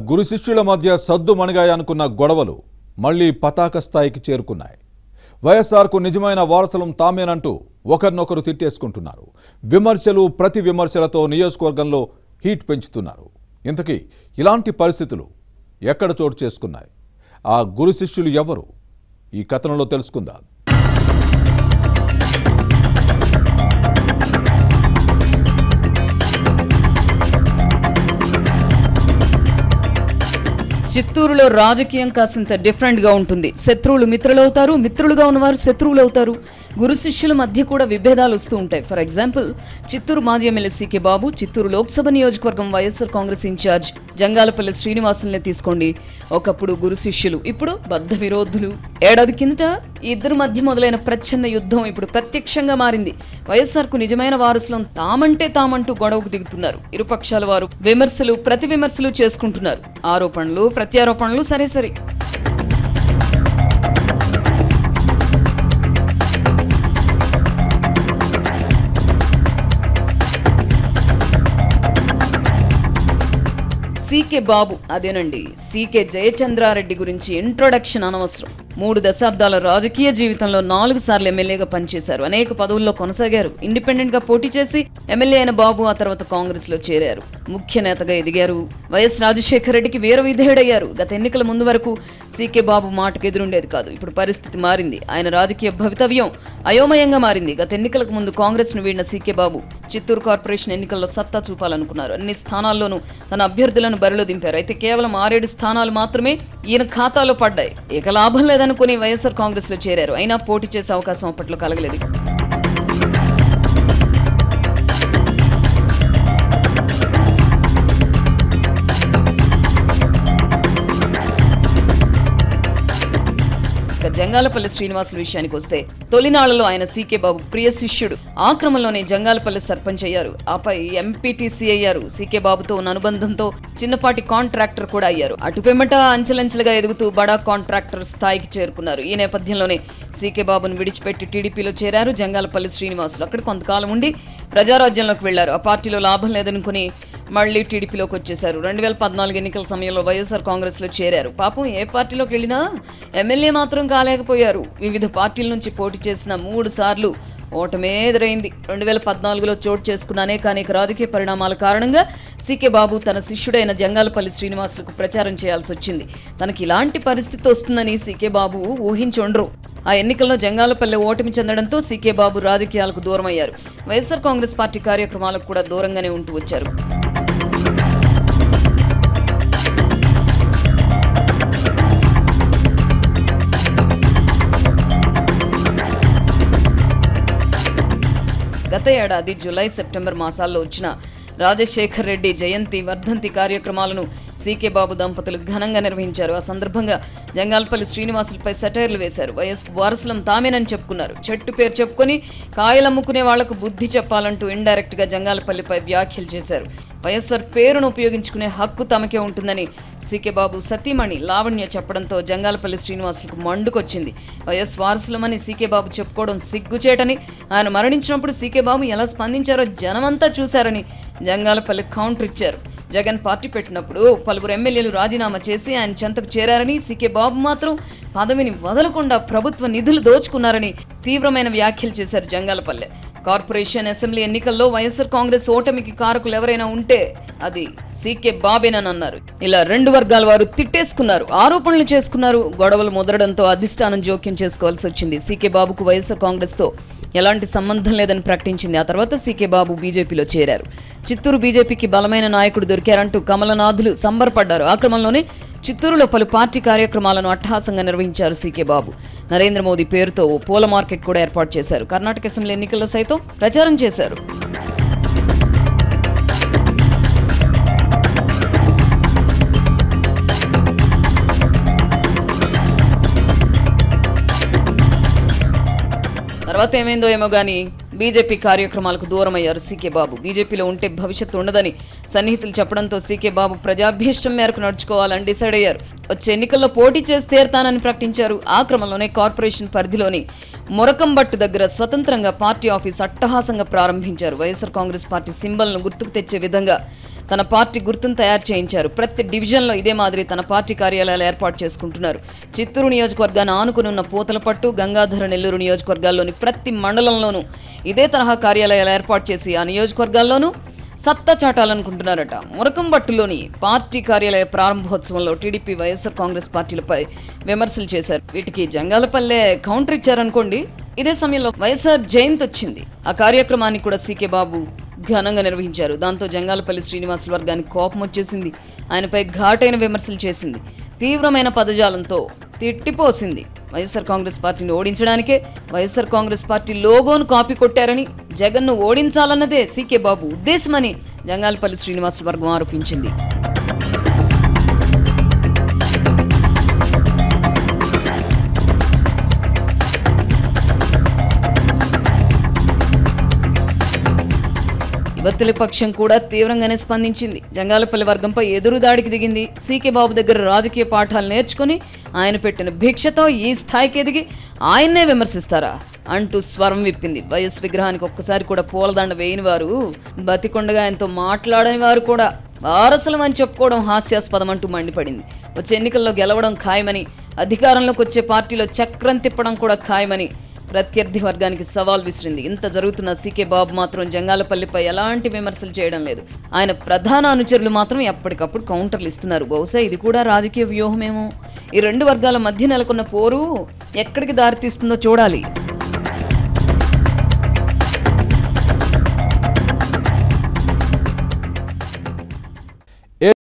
గురు శిష్యుల మధ్య సద్దు మణిగాయనుకున్న గొడవలు మళ్లీ పతాక స్థాయికి చేరుకున్నాయి వైఎస్ఆర్కు నిజమైన వారసులం తామేనంటూ ఒకరినొకరు తిట్టేసుకుంటున్నారు విమర్శలు ప్రతి విమర్శలతో నియోజకవర్గంలో హీట్ పెంచుతున్నారు ఇంతకీ ఇలాంటి పరిస్థితులు ఎక్కడ చోటు చేసుకున్నాయి ఆ గురు శిష్యులు ఎవరు ఈ కథనంలో తెలుసుకుందాం చిత్తూరులో రాజకీయం కాసింత డిఫరెంట్ గా ఉంటుంది శత్రువులు మిత్రులవుతారు మిత్రులుగా ఉన్నవారు శత్రువులు అవుతారు గురు శిష్యుల మధ్య కూడా విభేదాలు వస్తూ ఉంటాయి ఫర్ ఎగ్జాంపుల్ చిత్తూరు మాజీ ఎమ్మెల్యే సీకే బాబు చిత్తూరు లోక్సభ నియోజకవర్గం వైఎస్ఆర్ కాంగ్రెస్ ఇన్ఛార్జ్ జంగాలపల్లి శ్రీనివాసుల్ని తీసుకోండి ఒకప్పుడు గురు శిష్యులు ఇప్పుడు బద్ధ విరోధులు ఏడాది కిందట ఈ ఇద్దరి మధ్య మొదలైన ప్రచ్ఛన్న యుద్ధం ఇప్పుడు ప్రత్యక్షంగా మారింది వైఎస్ఆర్ కు నిజమైన వారసులం తామంటే తామంటూ గొడవకు దిగుతున్నారు ఇరుపక్షాల వారు విమర్శలు ప్రతి విమర్శలు చేసుకుంటున్నారు ఆరోపణలు ప్రత్యారోపణలు సరే సరే సీకే బాబు అదేనండి సీకే జయచంద్రారెడ్డి గురించి ఇంట్రొడక్షన్ అనవసరం మూడు దశాబ్దాల రాజకీయ జీవితంలో నాలుగు సార్లు ఎమ్మెల్యేగా పనిచేశారు అనేక పదవుల్లో కొనసాగారు ఇండిపెండెంట్ గా పోటీ చేసి ఎమ్మెల్యే అయిన బాబు ఆ తర్వాత కాంగ్రెస్ లో చేరారు ముఖ్య నేతగా ఎదిగారు వైఎస్ రాజశేఖర రెడ్డికి వీర విధేయుడయ్యారు గత ఎన్నికల ముందు వరకు సీకే బాబు మాటకు ఎదురుండేది కాదు ఇప్పుడు పరిస్థితి మారింది ఆయన రాజకీయ భవితవ్యం అయోమయంగా మారింది గత ఎన్నికలకు ముందు కాంగ్రెస్ ను వీడిన సీకే బాబు చిత్తూరు కార్పొరేషన్ ఎన్నికల్లో సత్తా చూపాలనుకున్నారు అన్ని స్థానాల్లోనూ తన అభ్యర్థులను బరిలో దింపారు అయితే కేవలం ఆరేడు స్థానాలు మాత్రమే ఈయన ఖాతాలో పడ్డాయి ఇక లాభం లేదనుకుని వైఎస్ఆర్ కాంగ్రెస్ లో చేరారు అయినా పోటీ చేసే అవకాశం అప్పట్లో కలగలేదు ఇక జంగాలపల్లి శ్రీనివాసుల విషయానికి వస్తే తొలినాళ్లలో ఆయన సీకే బాబు ప్రియ శిష్యుడు ఆ క్రమంలోనే జంగాలపల్లి సర్పంచ్ అయ్యారు ఆపై ఎంపీటీసీ అయ్యారు సీకే బాబుతో ఉన్న అనుబంధంతో చిన్నపాటి కాంట్రాక్టర్ కూడా అయ్యారు అటు పిమ్మట అంచెలంచెలుగా ఎదుగుతూ బడా కాంట్రాక్టర్ స్థాయికి చేరుకున్నారు ఈ నేపథ్యంలోనే సీకే బాబును విడిచిపెట్టి టీడీపీలో చేరారు జంగాలపల్లి శ్రీనివాసులు అక్కడ కొంతకాలం ఉండి ప్రజారాజ్యంలోకి వెళ్లారు ఆ పార్టీలో లాభం లేదనుకుని మళ్ళీ టీడీపీలోకి వచ్చేశారు రెండు వేల పద్నాలుగు ఎన్నికల సమయంలో వైఎస్ఆర్ కాంగ్రెస్లో చేరారు పాపం ఏ పార్టీలోకి వెళ్ళినా ఎమ్మెల్యే మాత్రం కాలేకపోయారు వివిధ పార్టీల నుంచి పోటీ చేసిన మూడు సార్లు ఓటమే ఎదురైంది రెండు వేల పద్నాలుగులో చోటు చేసుకున్న అనేక అనేక రాజకీయ పరిణామాల కారణంగా సీకే బాబు తన శిష్యుడైన జంగాలపల్లి శ్రీనివాసులకు ప్రచారం చేయాల్సి వచ్చింది తనకి ఇలాంటి పరిస్థితి వస్తుందని సీకే బాబు ఊహించుండ్రు ఆ ఎన్నికల్లో జంగాలపల్లి ఓటమి చెందడంతో సీకే బాబు రాజకీయాలకు దూరమయ్యారు వైఎస్ఆర్ కాంగ్రెస్ పార్టీ కార్యక్రమాలకు కూడా దూరంగానే ఉంటూ వచ్చారు గత ఏడాది జూలై సెప్టెంబర్ మాసాల్లో వచ్చిన రాజశేఖర్ రెడ్డి జయంతి వర్ధంతి కార్యక్రమాలను సీకే బాబు దంపతులు ఘనంగా నిర్వహించారు ఆ సందర్భంగా జంగాల్పల్లి శ్రీనివాసులపై సెటైర్లు వేశారు వైఎస్ వారసులం తామేనని చెప్పుకున్నారు చెట్టు పేరు చెప్పుకొని కాయలమ్ముకునే వాళ్లకు బుద్ధి చెప్పాలంటూ ఇండైరెక్ట్ గా జంగాలపల్లిపై వ్యాఖ్యలు చేశారు వైఎస్ఆర్ పేరును ఉపయోగించుకునే హక్కు తమకే ఉంటుందని సీకే బాబు సతీమణి లావణ్య చెప్పడంతో జంగాలపల్లి శ్రీనివాసులకు మండుకొచ్చింది వైఎస్ వారసులమని సీకే బాబు చెప్పుకోవడం సిగ్గుచేటని ఆయన మరణించినప్పుడు సీకే బాబు ఎలా స్పందించారో జనమంతా చూశారని జంగాలపల్లి కౌంటర్ ఇచ్చారు జగన్ పార్టీ పెట్టినప్పుడు పలువురు ఎమ్మెల్యేలు రాజీనామా చేసి ఆయన చెంతకు చేరారని సీకే బాబు మాత్రం పదవిని వదలకుండా ప్రభుత్వ నిధులు దోచుకున్నారని తీవ్రమైన వ్యాఖ్యలు చేశారు జంగాలపల్లె కార్పొరేషన్ అసెంబ్లీ ఎన్నికల్లో వైఎస్ఆర్ కాంగ్రెస్ ఓటమికి కారకులు ఎవరైనా ఉంటే అది సీకే బాబేనని అన్నారు ఇలా రెండు వర్గాల వారు తిట్టేసుకున్నారు ఆరోపణలు చేసుకున్నారు గొడవలు ముదరడంతో అధిష్టానం జోక్యం చేసుకోవాల్సి వచ్చింది సీకే బాబుకు వైఎస్ఆర్ కాంగ్రెస్ తో ఎలాంటి సంబంధం లేదని ప్రకటించింది ఆ తర్వాత సీకే బాబు బీజేపీలో చేరారు చిత్తూరు బీజేపీకి బలమైన నాయకుడు దొరికారంటూ కమలనాథులు సంబరపడ్డారు ఆ క్రమంలోనే చిత్తూరులో పలు పార్టీ కార్యక్రమాలను అట్టహాసంగా నిర్వహించారు సీకే బాబు నరేంద్ర మోదీ పేరుతో ఓ పూల మార్కెట్ కూడా ఏర్పాటు చేశారు కర్ణాటక అసెంబ్లీ ఎన్నికల్లో సైతం ప్రచారం చేశారు తర్వాత ఏమైందో ఏమో గానీ బీజేపీ కార్యక్రమాలకు దూరమయ్యారు సీకే బాబు బీజేపీలో ఉంటే భవిష్యత్తు ఉండదని సన్నిహితులు చెప్పడంతో సీకే బాబు ప్రజాభీష్టం మేరకు నడుచుకోవాలని డిసైడ్ అయ్యారు వచ్చే ఎన్నికల్లో పోటీ చేసి తీరుతానని ప్రకటించారు ఆ క్రమంలోనే కార్పొరేషన్ పరిధిలోని మొరకంబట్టు దగ్గర స్వతంత్రంగా పార్టీ ఆఫీస్ అట్టహాసంగా ప్రారంభించారు వైఎస్ఆర్ కాంగ్రెస్ పార్టీ సింబల్ను గుర్తుకు తెచ్చే విధంగా తన పార్టీ గుర్తును తయారు చేయించారు ప్రతి డివిజన్లో ఇదే మాదిరి తన పార్టీ కార్యాలయాలు ఏర్పాటు చేసుకుంటున్నారు చిత్తూరు నియోజకవర్గాన్ని ఆనుకుని ఉన్న పూతలపట్టు గంగాధర నెల్లూరు నియోజకవర్గాల్లోని ప్రతి మండలంలోనూ ఇదే తరహా కార్యాలయాలు ఏర్పాటు చేసి ఆ నియోజకవర్గాల్లోనూ సత్తా చాటాలనుకుంటున్నారట మురకంబట్టులోని పార్టీ కార్యాలయ ప్రారంభోత్సవంలో టీడీపీ వైఎస్ఆర్ కాంగ్రెస్ పార్టీలపై విమర్శలు చేశారు వీటికి జంగాలపల్లె కౌంటర్ ఇచ్చారనుకోండి ఇదే సమయంలో వైఎస్ఆర్ జయంతి వచ్చింది ఆ కార్యక్రమాన్ని కూడా సీకే బాబు ఘనంగా నిర్వహించారు దాంతో జంగాలపల్లి శ్రీనివాసుల వర్గానికి కోపం వచ్చేసింది ఆయనపై ఘాటైన విమర్శలు చేసింది తీవ్రమైన పదజాలంతో తిట్టిపోసింది వైఎస్ఆర్ కాంగ్రెస్ పార్టీని ఓడించడానికే వైఎస్ఆర్ కాంగ్రెస్ పార్టీ లోగోను కాపీ కొట్టారని జగన్ను ఓడించాలన్నదే సీకే బాబు ఉద్దేశమని జంగాలపల్లి శ్రీనివాసుల వర్గం ఆరోపించింది యువతుల పక్షం కూడా తీవ్రంగానే స్పందించింది జంగాలపల్లి వర్గంపై ఎదురుదాడికి దిగింది సీకే బాబు దగ్గర రాజకీయ పాఠాలు నేర్చుకుని ఆయన పెట్టిన భిక్షతో ఈ స్థాయికి ఎదిగి ఆయన్నే విమర్శిస్తారా అంటూ స్వరం విప్పింది వైఎస్ విగ్రహానికి ఒక్కసారి కూడా పూలదండ వేయని వారు బతికొండగా ఆయనతో మాట్లాడని వారు కూడా వారసులం అని చెప్పుకోవడం హాస్యాస్పదం అంటూ మండిపడింది వచ్చే ఎన్నికల్లో గెలవడం ఖాయమని అధికారంలోకి వచ్చే పార్టీలో చక్రం తిప్పడం కూడా ఖాయమని ప్రత్యర్థి వర్గానికి సవాల్ విసిరింది ఇంత జరుగుతున్న సీకే బాబు మాత్రం జంగాలపల్లిపై ఎలాంటి విమర్శలు చేయడం లేదు ఆయన ప్రధాన అనుచరులు మాత్రం ఎప్పటికప్పుడు కౌంటర్లు ఇస్తున్నారు బహుశా ఇది కూడా రాజకీయ వ్యూహమేమో ఈ రెండు వర్గాల మధ్య నెలకొన్న పోరు ఎక్కడికి దారితీస్తుందో చూడాలి